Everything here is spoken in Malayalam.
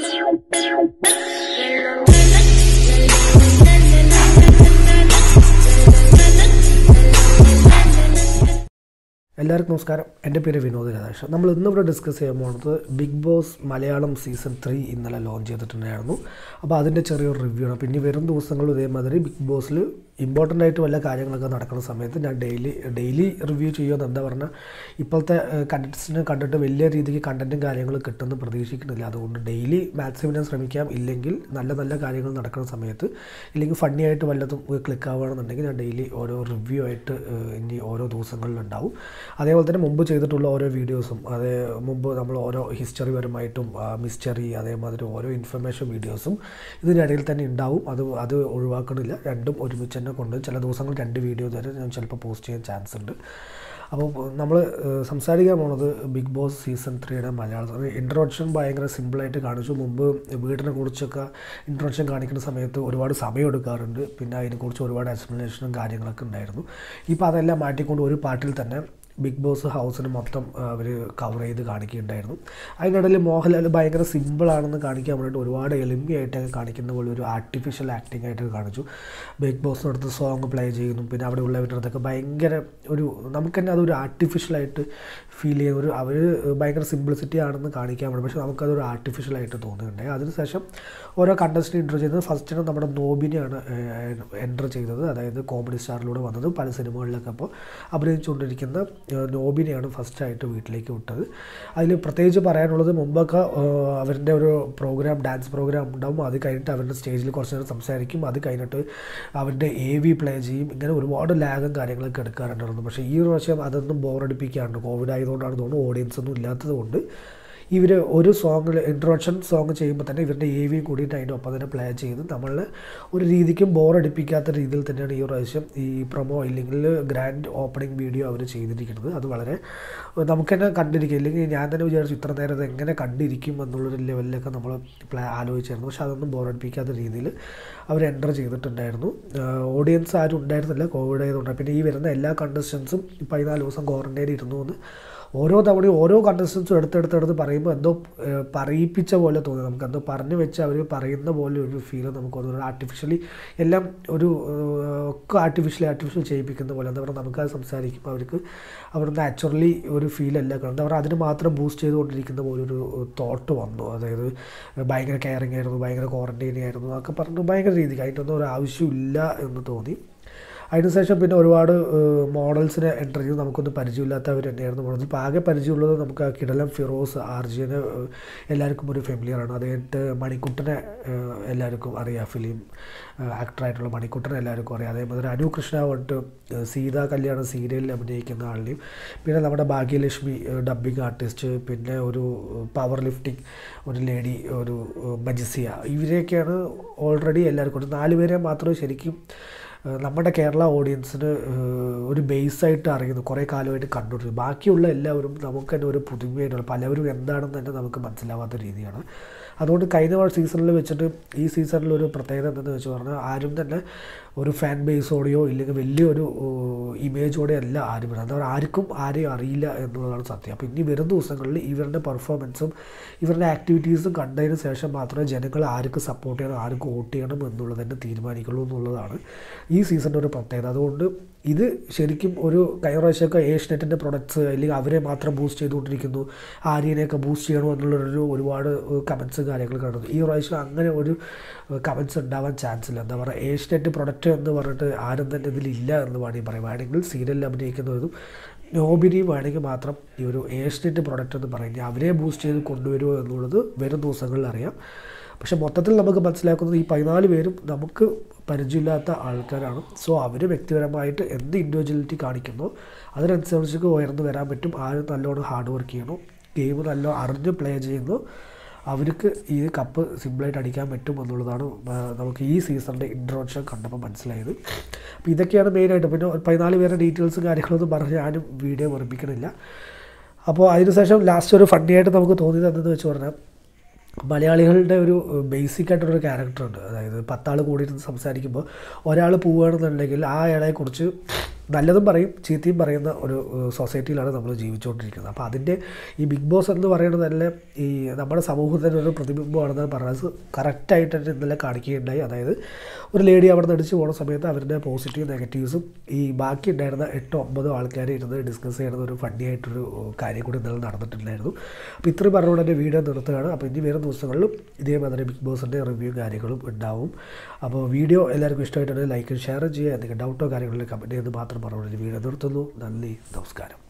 എല്ലാവർക്കും നമസ്കാരം എൻ്റെ പേര് വിനോദ് രാധാകൃഷ്ണൻ നമ്മൾ ഇന്നിവിടെ ഡിസ്കസ് ചെയ്യാൻ പോകുന്നത് Bigg Boss Malayalam season three ഇന്നലെ ലോഞ്ച് ചെയ്തിട്ടുണ്ടായിരുന്നു അപ്പോൾ അതിൻ്റെ ചെറിയൊരു റിവ്യൂ ആണ് പിന്നെ വരും ദിവസങ്ങളും ഇതേമാതിരി ബിഗ് ബോസിൽ ഇമ്പോർട്ടൻ്റ് ആയിട്ട് വല്ല കാര്യങ്ങളൊക്കെ നടക്കുന്ന സമയത്ത് ഞാൻ ഡെയിലി ഡെയിലി റിവ്യൂ ചെയ്യുമെന്ന് എന്താ പറഞ്ഞാൽ ഇപ്പോഴത്തെ കണ്ടൻസിനെ കണ്ടിട്ട് വലിയ രീതിക്ക് കണ്ടൻറ്റും കാര്യങ്ങളും കിട്ടുമെന്ന് പ്രതീക്ഷിക്കുന്നില്ല അതുകൊണ്ട് ഡെയിലി മാക്സിമം ഞാൻ ശ്രമിക്കാം ഇല്ലെങ്കിൽ നല്ല നല്ല കാര്യങ്ങൾ നടക്കുന്ന സമയത്ത് ഇല്ലെങ്കിൽ ഫണ്ണി ആയിട്ട് വല്ലതും ക്ലിക്ക് ആവുകയാണെന്നുണ്ടെങ്കിൽ ഞാൻ ഡെയിലി ഓരോ റിവ്യൂ ആയിട്ട് ഏഹ്, ഇനി ഓരോ ദിവസങ്ങളിലുണ്ടാവും അതേപോലെ തന്നെ മുമ്പ് ചെയ്തിട്ടുള്ള ഓരോ വീഡിയോസും അതേ മുമ്പ് നമ്മൾ ഓരോ ഹിസ്റ്ററി പരമായിട്ടും മിസ്റ്ററി അതേമാതിരി ഓരോ ഇൻഫർമേഷൻ വീഡിയോസും ഇതിനിടയിൽ തന്നെ ഉണ്ടാവും അത് അത് ഒഴിവാക്കണില്ല രണ്ടും ഒരുമിച്ച് തന്നെ കൊണ്ട് ചില ദിവസങ്ങൾ രണ്ട് വീഡിയോ വരെ ഞാൻ ചിലപ്പോൾ പോസ്റ്റ് ചെയ്യാൻ ചാൻസ് ഉണ്ട് അപ്പോൾ നമ്മൾ സംസാരിക്കാൻ പോണത് ബിഗ് ബോസ് സീസൺ ത്രീയുടെ മലയാളം ഇൻട്രൊഡക്ഷൻ ഭയങ്കര സിമ്പിളായിട്ട് കാണിച്ചു മുമ്പ് വീടിനെ കുറിച്ചൊക്കെ ഇൻട്രൊഡക്ഷൻ കാണിക്കുന്ന സമയത്ത് ഒരുപാട് സമയം എടുക്കാറുണ്ട് പിന്നെ അതിനെക്കുറിച്ച് ഒരുപാട് എക്സ്പ്ലനേഷനും കാര്യങ്ങളൊക്കെ ഉണ്ടായിരുന്നു ഇപ്പോൾ അതെല്ലാം മാറ്റിക്കൊണ്ട് ഒരു പാട്ടിൽ തന്നെ ബിഗ് ബോസ് ഹൗസിന് മൊത്തം അവർ കവർ ചെയ്ത് കാണിക്കുകയുണ്ടായിരുന്നു അതിനിടയിൽ മോഹൻലാൽ ഭയങ്കര സിമ്പിളാണെന്ന് കാണിക്കാൻ വേണ്ടിയിട്ട് ഒരുപാട് എളിമയായിട്ടൊക്കെ കാണിക്കുന്ന പോലെ ഒരു ആർട്ടിഫിഷ്യൽ ആക്ടിംഗ് ആയിട്ട് കാണിച്ചു ബിഗ് ബോസിനടുത്ത് സോങ് പ്ലേ ചെയ്യുന്നു പിന്നെ അവിടെ ഉള്ളവരുടെ അടുത്തൊക്കെ ഭയങ്കര ഒരു നമുക്ക് തന്നെ അതൊരു ആർട്ടിഫിഷ്യലായിട്ട് ഫീൽ ചെയ്യുന്ന ഒരു അവർ ഭയങ്കര സിംപ്ലിസിറ്റി ആണെന്ന് കാണിക്കാൻ വേണ്ടി പക്ഷേ നമുക്കതൊരു ആർട്ടിഫിഷ്യലായിട്ട് തോന്നുന്നുണ്ടായി അതിനുശേഷം ഓരോ കണ്ടസ്റ്റിനെ ഇൻട്രോ ചെയ്തത് ഫസ്റ്റിന് നമ്മുടെ നോബിനെയാണ് എൻ്റർ ചെയ്തത് അതായത് കോമഡി സ്റ്റാറിലൂടെ വന്നത് പല സിനിമകളിലൊക്കെ അപ്പോൾ അഭിനയിച്ചുകൊണ്ടിരിക്കുന്ന ഏഹ്, നോബിനെയാണ് ഫസ്റ്റായിട്ട് വീട്ടിലേക്ക് വിട്ടത് അതിൽ പ്രത്യേകിച്ച് പറയാനുള്ളത് മുമ്പൊക്കെ ഏഹ്, അവരുടെ ഒരു പ്രോഗ്രാം ഡാൻസ് പ്രോഗ്രാം ഉണ്ടാവും അത് കഴിഞ്ഞിട്ട് അവരുടെ സ്റ്റേജിൽ കുറച്ച് നേരം സംസാരിക്കും അത് കഴിഞ്ഞിട്ട് അവരുടെ എ വി പ്ലേ ചെയ്യും ഇങ്ങനെ ഒരുപാട് ലാഗും കാര്യങ്ങളൊക്കെ എടുക്കാറുണ്ടായിരുന്നു പക്ഷേ ഈ പ്രാവശ്യം അതൊന്നും ബോറടിപ്പിക്കാറുണ്ട് കോവിഡ് ആയതുകൊണ്ടാണ് തോന്നുന്നു ഓഡിയൻസ് ഒന്നും ഇല്ലാത്തത് കൊണ്ട് ഇവർ ഒരു സോങ്ങിൽ ഇൻട്രൊഡക്ഷൻ സോങ് ചെയ്യുമ്പോൾ തന്നെ ഇവരുടെ എ വി കൂടിയിട്ട് അതിൻ്റെ ഒപ്പം തന്നെ പ്ലേ ചെയ്ത് നമ്മളെ ഒരു രീതിക്കും ബോറടിപ്പിക്കാത്ത രീതിയിൽ തന്നെയാണ് ഈ പ്രാവശ്യം ഈ പ്രൊമോ ഇല്ലെങ്കിൽ ഗ്രാൻഡ് ഓപ്പണിംഗ് വീഡിയോ അവർ ചെയ്തിരിക്കുന്നത് അത് വളരെ നമുക്ക് തന്നെ കണ്ടിരിക്കും ഇല്ലെങ്കിൽ ഞാൻ തന്നെ വിചാരിച്ചു ഇത്ര നേരം ഇത് എങ്ങനെ കണ്ടിരിക്കും എന്നുള്ളൊരു ലെവലിലൊക്കെ നമ്മൾ പ്ലാ ആലോചിച്ചായിരുന്നു പക്ഷെ അതൊന്നും ബോറടിപ്പിക്കാത്ത രീതിയിൽ അവർ എൻ്റർ ചെയ്തിട്ടുണ്ടായിരുന്നു ഓഡിയൻസ് ആരും ഉണ്ടായിരുന്നില്ല കോവിഡ് ആയതുകൊണ്ട് പിന്നെ ഈ വരുന്ന എല്ലാ കണ്ടസ്റ്റൻസും പതിനാല് ദിവസം ക്വാറൻറ്റൈൻ ഇരുന്നു എന്ന് ഓരോ തവണയും ഓരോ കണ്ടസ്റ്റൻസും എടുത്തെടുത്തെടുത്ത് പറയുമ്പോൾ എന്തോ ഏഹ്, പറയിപ്പിച്ച പോലെ തോന്നി നമുക്ക് എന്തോ പറഞ്ഞു വെച്ച് അവർ പറയുന്ന പോലെ ഒരു ഫീൽ നമുക്ക് തോന്നുന്നു ആർട്ടിഫിഷ്യലി എല്ലാം ഒരു ഏഹ്, ഒക്കെ ആർട്ടിഫിഷ്യലി ആർട്ടിഫിഷ്യൽ ചെയ്യിപ്പിക്കുന്ന പോലെ എന്താ പറയുക നമുക്കത് സംസാരിക്കുമ്പോൾ അവർക്ക് അവർ നാച്ചുറലി ഒരു ഫീലല്ല കാരണം അവർ അതിന് മാത്രം ബൂസ്റ്റ് ചെയ്തുകൊണ്ടിരിക്കുന്ന പോലെ ഒരു തോട്ട് വന്നു അതായത് ഭയങ്കര കെയറിങ് ആയിരുന്നു ഭയങ്കര ക്വാറൻറ്റൈൻ ആയിരുന്നു എന്നൊക്കെ പറഞ്ഞു ഭയങ്കര രീതിക്ക് അതിൻ്റൊന്നും ഒരു ആവശ്യമില്ല എന്ന് തോന്നി അതിനുശേഷം പിന്നെ ഒരുപാട് മോഡൽസിനെ എൻ്റർ ചെയ്ത് നമുക്കൊന്നും പരിചയമില്ലാത്തവർ തന്നെയായിരുന്നു മോഡൽസ് ഇപ്പോൾ ആകെ പരിചയമുള്ളത് നമുക്ക് ആ കിടലം ഫിറോസ് ആർജിയനെ ഏഹ്, എല്ലാവർക്കും ഒരു ഫെമിലിയറാണ് അത് കഴിഞ്ഞിട്ട് മണിക്കുട്ടനെ ഏഹ്, എല്ലാവർക്കും അറിയാം ഫിലിം ആക്ടറായിട്ടുള്ള മണിക്കുട്ടനെ എല്ലാവർക്കും അറിയാം അതേമാതിരി അനു കൃഷ്ണ വന്നിട്ട് ഏഹ്, സീതാ കല്യാണ സീരിയലിൽ അഭിനയിക്കുന്ന ആളിനെയും പിന്നെ നമ്മുടെ ഭാഗ്യലക്ഷ്മി ഡബ്ബിംഗ് ആർട്ടിസ്റ്റ് പിന്നെ ഒരു പവർ ലിഫ്റ്റിംഗ് ഒരു ലേഡി ഒരു ഏഹ്, മജിസിയ ഇവരെയൊക്കെയാണ് ഓൾറെഡി എല്ലാവർക്കും ഒരു നാല് പേരെ മാത്രമേ ശരിക്കും ഏഹ് നമ്മുടെ കേരള ഓഡിയൻസിന് ഏഹ് ഒരു ബേസായിട്ട് അറിയുന്നു കുറേ കാലമായിട്ട് കണ്ടുകൊണ്ടിരുന്നു ബാക്കിയുള്ള എല്ലാവരും നമുക്ക് തന്നെ ഒരു പുതുമയായിട്ടുള്ള പലവരും എന്താണെന്ന് തന്നെ നമുക്ക് മനസ്സിലാവാത്ത രീതിയാണ് അതുകൊണ്ട് കഴിഞ്ഞ സീസണിൽ വെച്ചിട്ട് ഈ സീസണിൽ ഒരു പ്രത്യേകത എന്തെന്ന് വെച്ച് പറഞ്ഞാൽ ആരും തന്നെ ഒരു ഫാൻ ബേസോടെയോ ഇല്ലെങ്കിൽ വലിയൊരു ഇമേജോടെ അല്ല ആരും വരുന്നത് എന്താ പറയുക ആർക്കും ആരെയും അറിയില്ല എന്നുള്ളതാണ് സത്യം അപ്പോൾ ഇനി വരും ദിവസങ്ങളിൽ ഇവരുടെ പെർഫോമൻസും ഇവരുടെ ആക്ടിവിറ്റീസും കണ്ടതിന് ശേഷം മാത്രമേ ജനങ്ങൾ ആർക്ക് സപ്പോർട്ട് ചെയ്യണം ആർക്ക് വോട്ട് ചെയ്യണം എന്നുള്ളത് തന്നെ തീരുമാനിക്കുള്ളൂ എന്നുള്ളതാണ് ഈ സീസണിൻ്റെ ഒരു പ്രത്യേകത അതുകൊണ്ട് ഇത് ശരിക്കും ഒരു കഴിഞ്ഞ പ്രാവശ്യമൊക്കെ ഏഷ്യനെറ്റിൻ്റെ പ്രൊഡക്ട്സ് അല്ലെങ്കിൽ അവരെ മാത്രം ബൂസ്റ്റ് ചെയ്തുകൊണ്ടിരിക്കുന്നു ആര്യനെയൊക്കെ ബൂസ്റ്റ് ചെയ്യണോ എന്നുള്ളൊരു ഒരുപാട് കമൻസ് കാര്യങ്ങൾ കാണുന്നു ഈ പ്രാവശ്യം അങ്ങനെ ഒരു കമൻസ് ഉണ്ടാവാൻ ചാൻസ് ഇല്ല എന്താ പറയുക ഏഷ്യനെറ്റ് പ്രൊഡക്റ്റ് എന്ന് പറഞ്ഞിട്ട് ആരും തന്നെ ഇതിലില്ല എന്ന് വേണമെങ്കിൽ പറയാം വേണമെങ്കിൽ സീരിയലിൽ അഭിനയിക്കുന്നതും നോബിനിയും വേണമെങ്കിൽ മാത്രം ഈ ഒരു ഏഷ്യനെറ്റ് പ്രൊഡക്റ്റ് എന്ന് പറയുന്നത് അവരെ ബൂസ്റ്റ് ചെയ്ത് കൊണ്ടുവരുമോ എന്നുള്ളത് വരും ദിവസങ്ങളിൽ അറിയാം പക്ഷെ മൊത്തത്തിൽ നമുക്ക് മനസ്സിലാക്കുന്നത് ഈ പതിനാല് പേരും നമുക്ക് പരിചയമില്ലാത്ത ആൾക്കാരാണ് സോ അവർ വ്യക്തിപരമായിട്ട് എന്ത് ഇൻഡിവിജ്വലിറ്റി കാണിക്കുന്നോ അതിനനുസരിച്ച് ഉയർന്നു വരാൻ പറ്റും ആരും നല്ലോണം ഹാർഡ് വർക്ക് ചെയ്യണോ ഗെയിം നല്ല അറിഞ്ഞ് പ്ലേ ചെയ്യുന്നു അവർക്ക് ഈ കപ്പ് സിമ്പിളായിട്ട് അടിക്കാൻ പറ്റും എന്നുള്ളതാണ് ആ, നമുക്ക് ഈ സീസണിൻ്റെ ഇൻട്രോഡക്ഷൻ കണ്ടപ്പോൾ മനസ്സിലായത് അപ്പോൾ ഇതൊക്കെയാണ് മെയിനായിട്ട് പിന്നെ ഒരു പതിനാല് പേരുടെ ഡീറ്റെയിൽസും കാര്യങ്ങളൊന്നും പറഞ്ഞ് ഞാനും വീഡിയോ വെറുപ്പിക്കണില്ല അപ്പോൾ അതിനുശേഷം ലാസ്റ്റ് ഒരു ഫണ്ണി ആയിട്ട് നമുക്ക് തോന്നിയത് എന്തെന്ന് വെച്ച് പറഞ്ഞാൽ മലയാളികളുടെ ഒരു ബേസിക് ആയിട്ടൊരു ക്യാരക്ടറുണ്ട് അതായത് പത്താൾ കൂടിയിരുന്ന് സംസാരിക്കുമ്പോൾ ഒരാൾ പോവുകയാണെന്നുണ്ടെങ്കിൽ ആ അയാളെക്കുറിച്ച് നല്ലതും പറയും ചീത്തയും പറയുന്ന ഒരു ഏഹ്, സൊസൈറ്റിയിലാണ് നമ്മൾ ജീവിച്ചുകൊണ്ടിരിക്കുന്നത് അപ്പോൾ അതിൻ്റെ ഈ ബിഗ് ബോസ് എന്ന് പറയുന്നത് തന്നെ ഈ നമ്മുടെ സമൂഹത്തിൻ്റെ ഒരു പ്രതിബിംബമാണെന്ന് പറഞ്ഞത് കറക്റ്റായിട്ട് തന്നെ ഇന്നലെ കാണിക്കുകയുണ്ടായി അതായത് ഒരു ലേഡി അവിടെ നിന്ന് അടിച്ചു പോകുന്ന സമയത്ത് അവരുടെ പോസിറ്റീവ് നെഗറ്റീവ്സും ഈ ബാക്കി ഉണ്ടായിരുന്ന എട്ടോ ഒമ്പതോ ആൾക്കാർ ഇരുന്ന് ഡിസ്കസ് ചെയ്യുന്ന ഒരു ഫണ്ണി ആയിട്ടൊരു കാര്യം കൂടി ഇന്നലെ നടന്നിട്ടുണ്ടായിരുന്നു അപ്പോൾ ഇത്രയും പറഞ്ഞുകൊണ്ട് എൻ്റെ വീഡിയോ നിർത്തുകയാണ് അപ്പോൾ ഇനി വരുന്ന ദിവസങ്ങളിലും ഇതേമാതിരി ബിഗ് ബോസിൻ്റെ റിവ്യൂ കാര്യങ്ങളും ഉണ്ടാവും അപ്പോൾ വീഡിയോ എല്ലാവർക്കും ഇഷ്ടമായിട്ടുണ്ടെങ്കിൽ ലൈക്കും ഷെയർ ചെയ്യുക എന്തെങ്കിലും ഡൗട്ടോ കാര്യങ്ങളിലും കമൻറ്റ് ചെയ്ത് മാത്രം പറഞ്ഞുകൊണ്ട് വീഡിയോ നിർത്തുന്നു നന്ദി നമസ്കാരം